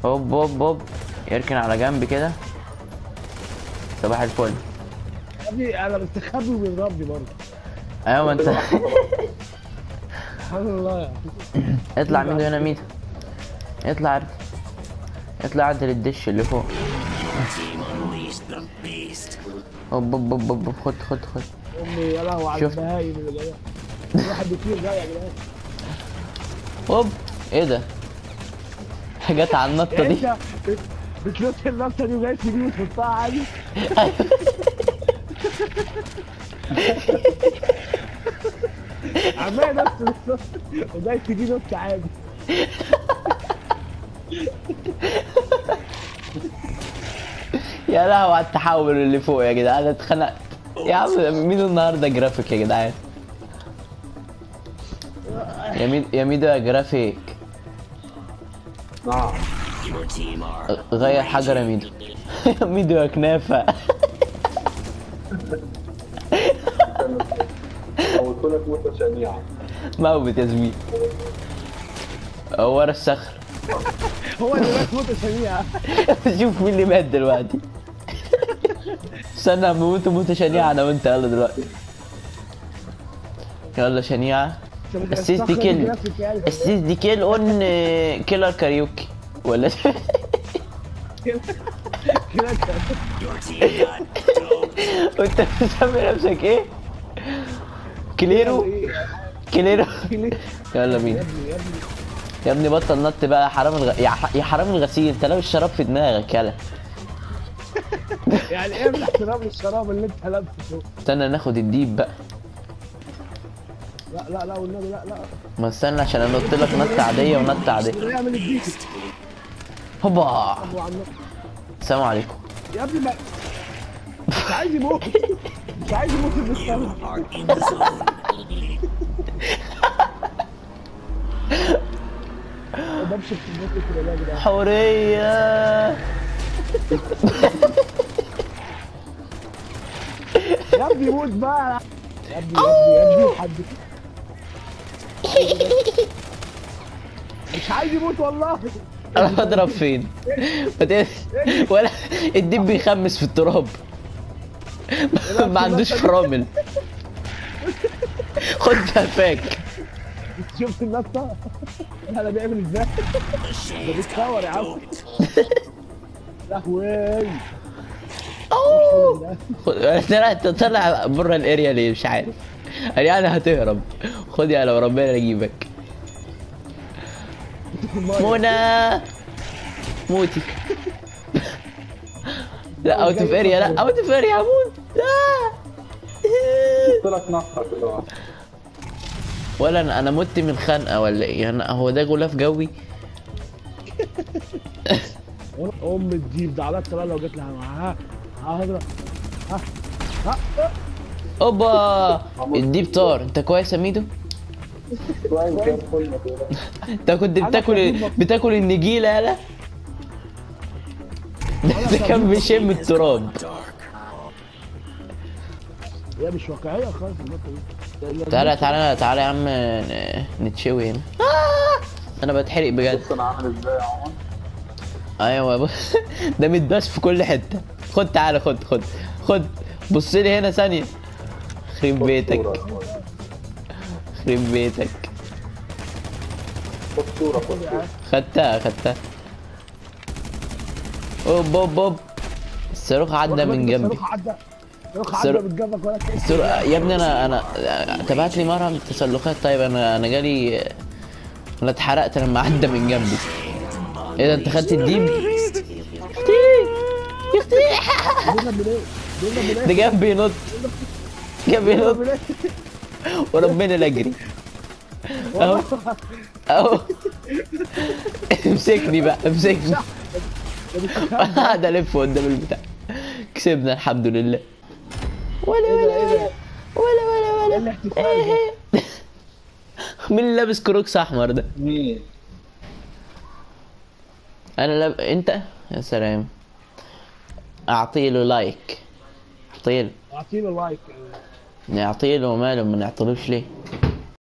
هوب هوب هوب يركن على جنب كده صباح الفل يا ابني انا مستخبي وبيضربني برضه ايوه ما انت سبحان الله يعني اطلع ميدو هنا ميدو اطلع عدل اطلع عدل الدش اللي فوق هوب هوب هوب هوب خد خد خد امي يا لهوي على شفت؟ البهايم اللي جايه في واحد بيطير جاي يا جدعان هوب ايه ده جت على النطه يعني دي انت بت- بتنط النطه دي وجاي تجيب وتحطها عادي عمال نفس النط وجاي تجيب نط عادي يا لهوي على التحول اللي فوق يا جدعان انا اتخنقت يا عم مين النهارده جرافيك يا جدعان يا ميدو يا ميدو يا جرافيك نعم غير حجر يا ميدو ميدو يا كنافه قلت لك موتة شنيعة موت يا زميلي ورا الصخر هو اللي مات موته سريعه شوف مين اللي مات دلوقتي استنى موت موت شنيعة انا وانت يلا دلوقتي يلا شنيعة السيس دي كل السيس دي كل اون كيلر كاريوكي ولا كده وانت مسمي نفسك ايه؟ كليرو كليرو يلا بينا يا ابني يا ابني يا ابني بطل نط بقى يا حرام الغ... يا, ح... يا حرام الغسيل انت لابس شراب في دماغك يلا يعني ايه من احترام الشراب اللي انت لابسه استنى ناخد الديب بقى لا لا لا والنبي لا لا ما استنى عشان انط لك نطة عادية ونطة عادية نعمل الديك هوبا ابو عم السلام عليكم يا ابني ما مش عايز يموت مش عايز يموت بالسلام بمشي في البوت كده يا جدعان حورية يا ابني موت بقى يا ابني يا ابني يا ابني حد مش عايز يموت والله انا بضرب فين؟ ما تقلقش. ولا الديب بيخمس في التراب ما عندوش فرامل خد فاك شفت النطه انا بيعمل ازاي ده بيتصور يا عم لهوي خد طلع طلع بره الاريا ليه مش عارف قال يعني هتهرب خد يا لو ربنا يجيبك منى موتي لا اوت اوف اريا لا اوت اوف اريا هموت لا قلت لك نحرة كده ولا انا انا مت من خنقه ولا ايه أنا هو ده غلاف جوي ام الديب ده على الطلاق لو جت لها ها ها هضرب ها ها اوبا الديب طار انت كويس يا ميدو كويس زي الفل كده انت كنت بتاكل بتاكل النجيله يالا ده كان بيشم التراب هي مش واقعيه خالص النقطه دي تعالى تعالى تعالى يا عم ن- نتشوي هنا آه! انا بتحرق بجد بص انا عامل ازاي يا عمر ايوه بص ده متباس في كل حته خد تعالى خد خد خد بص لي هنا ثانيه خرب بيتك صورة. خرب بيتك خد صورة خد صورة خدتها خدتها اوب اوب اوب الصاروخ عدى من جنبي الصاروخ عدى الصاروخ عدى الصاروخ- من جنبك ولا تحس الصاروخ يا ابني انا انا تبعت لي مرهم تسلخات طيب انا انا جالي انا اتحرقت لما عدى من جنبي ايه ده انت خدت الديب اختي يا اختي دينا من ايه؟ دينا من ايه؟ ده جنبي ينط جنبي دينا ينط من ايه؟ وربنا لا اجري اهو اهو امسكني بقى امسكني انا قاعد الف قدام البتاع كسبنا الحمد لله ولا ايه ده ولا ايه ده؟ ولا ولا ولا ايه الاحتفال ده؟ مين اللي لابس كروكس احمر ده مين؟ انا لاب... انت يا سلام اعطيله لايك اعطيله اعطيله لايك نعطيله وماله ما نعطيلوش ليه